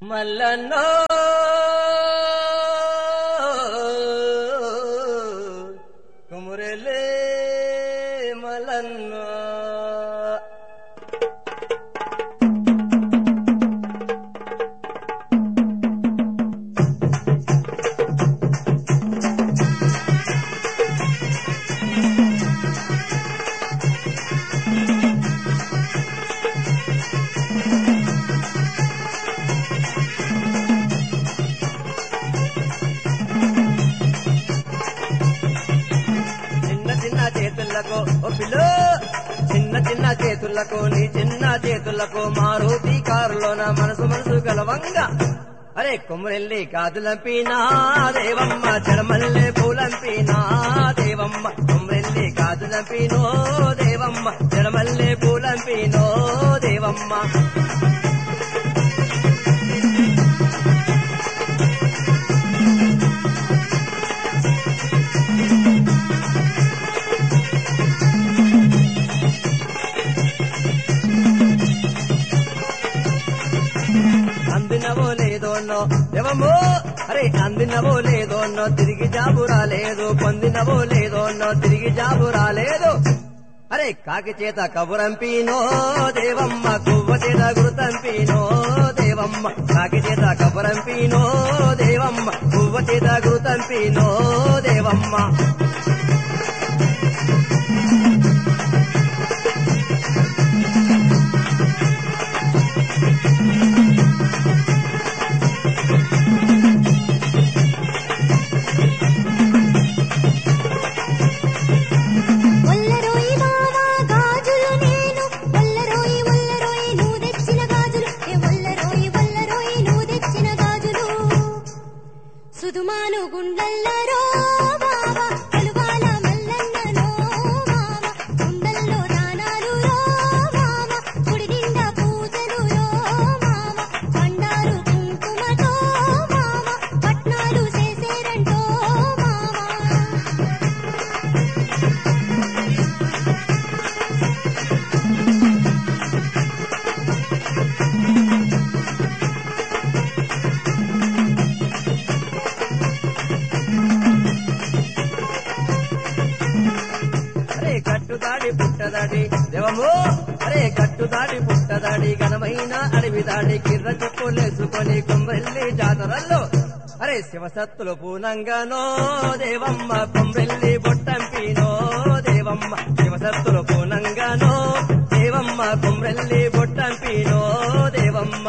మల్లన్నో కుమురెలే మల్లన్నో చిన్న చిన్న చేతులకు ఓ పిల్లో చిన్న చిన్న చేతులకు నీ చిన్న చేతులకు మారుతి కారులోన మనసు మనసు గలవంగా అరే కొమ్మరెల్లి కాదులంపినా దేవమ్మ చెడమల్లె పూలంపినా దేవమ్మ కొమ్మరెల్లి కాదులంపినో దేవమ్మ చెడమల్లె పూలంపినో దేవమ్మ అందినవో లేదోన్నో దేవమ్మో అరే అందినవో లేదోన్నో తిరిగి జాబు రాలేదు పొందినవో లేదోన్నో తిరిగి జాబు రాలేదు అరే కాకి చేత కబురంపీనో దేవమ్మ కువ్వ చేత గురుతంపీనో దేవమ్మ కాకి చేత కబురంపీనో దేవమ్మ కువ్వ చేత గురుతంపీనో దేవమ్మ ఒల్లరోయి మావా గాజులు నేను ఒల్లరోయి ఒల్లరోయి నువ్వు తెచ్చిన గాజులు ఏ ఒల్లరోయి ఒల్లరోయి నువ్వు తెచ్చిన గాజులు సుదుమాను గుండల్లరో బావా కలువాల మల్లన్ననో మామ గుండల్లో దానాలు రో మామ గుడి నిండా పూజలు రో మామ బండారు కుంకుమతో మామ పట్నాలు చేసేరంటో మామ అరే కట్టుదాడి పుట్టదాడి దేవమో అరే కట్టుదాడి పుట్టదాడి ఘనమైన అడవి దాడి కిర్ర చెప్పులేసుకొని కొమ్రెల్లి జాతరల్లో అరే శివసత్తులు పూనంగానో దేవమ్మ కొమ్రెల్లి బొట్టంపినో దేవమ్మ శివసత్తులు పూనంగానో దేవమ్మ కొమ్రెల్లి బొట్టంపినో దేవమ్మ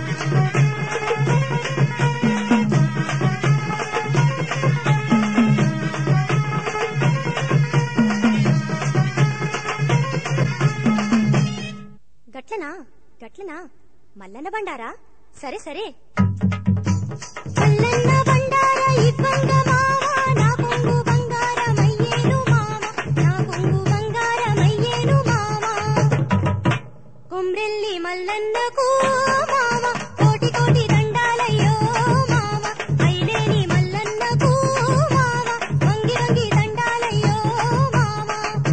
గట్లనా గట్లనా మల్లన్న బండారా సరే సరే మల్లన్న బండార ఇవ్వంగ మావా నా కొంగు బంగారమయ్యేను మామ నా కొంగు బంగారమయ్యేను మామ కొమ్రెల్లి మల్లన్నకు మామ కోటి కోటి దండాలయ్యో మామ ఐలేని మల్లన్నకు మామ వంగి వంగి దండాలయ్యో మామ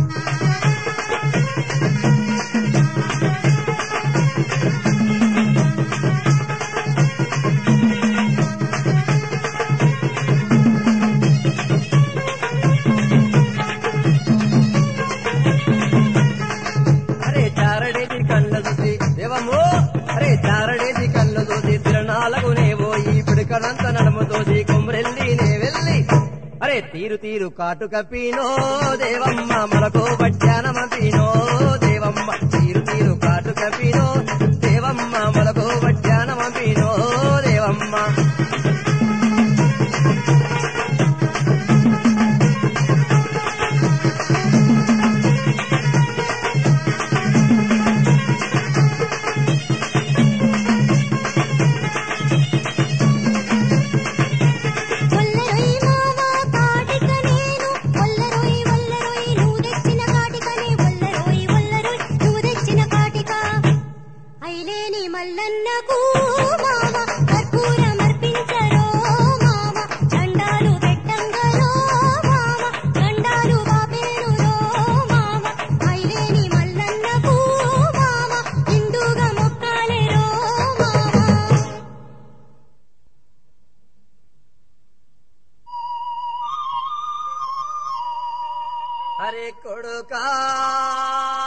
అరే చారడేది కళ్ళ చూసి దేవమో అరే చారడేది కళ్ళ చూసి తిరణాలకునే పోయి పిడకనంత నడుము తోసి కొమ్రెల్లి నే వెళ్ళి అరే తీరు తీరు కాటు కప్పినో దేవమ్మ మలకో వడ్డానమపినో దేవమ్మ తీరు తీరు కాటు కప్పినో దేవమ్మ మలకో వడ్డానమపినో దేవమ్మ ఒల్లరోయి మావా కాటిక నేను ఒల్లరోయి ఒల్లరోయి నువ్వు తెచ్చిన కాటికనే ఒల్లరోయి ఒల్లరోయి నువ్వు తెచ్చిన కాటిక ఐలేని మల్లన్నకు మామ కర్పూరం అర్పించరో మామ దండాలు పెట్టంగరో మామ దండాలు బాపేరురో మామ ఐలేని మల్లన్నకు మామ నిండుగా మొక్కాలేరో మామ అరే కొడుకా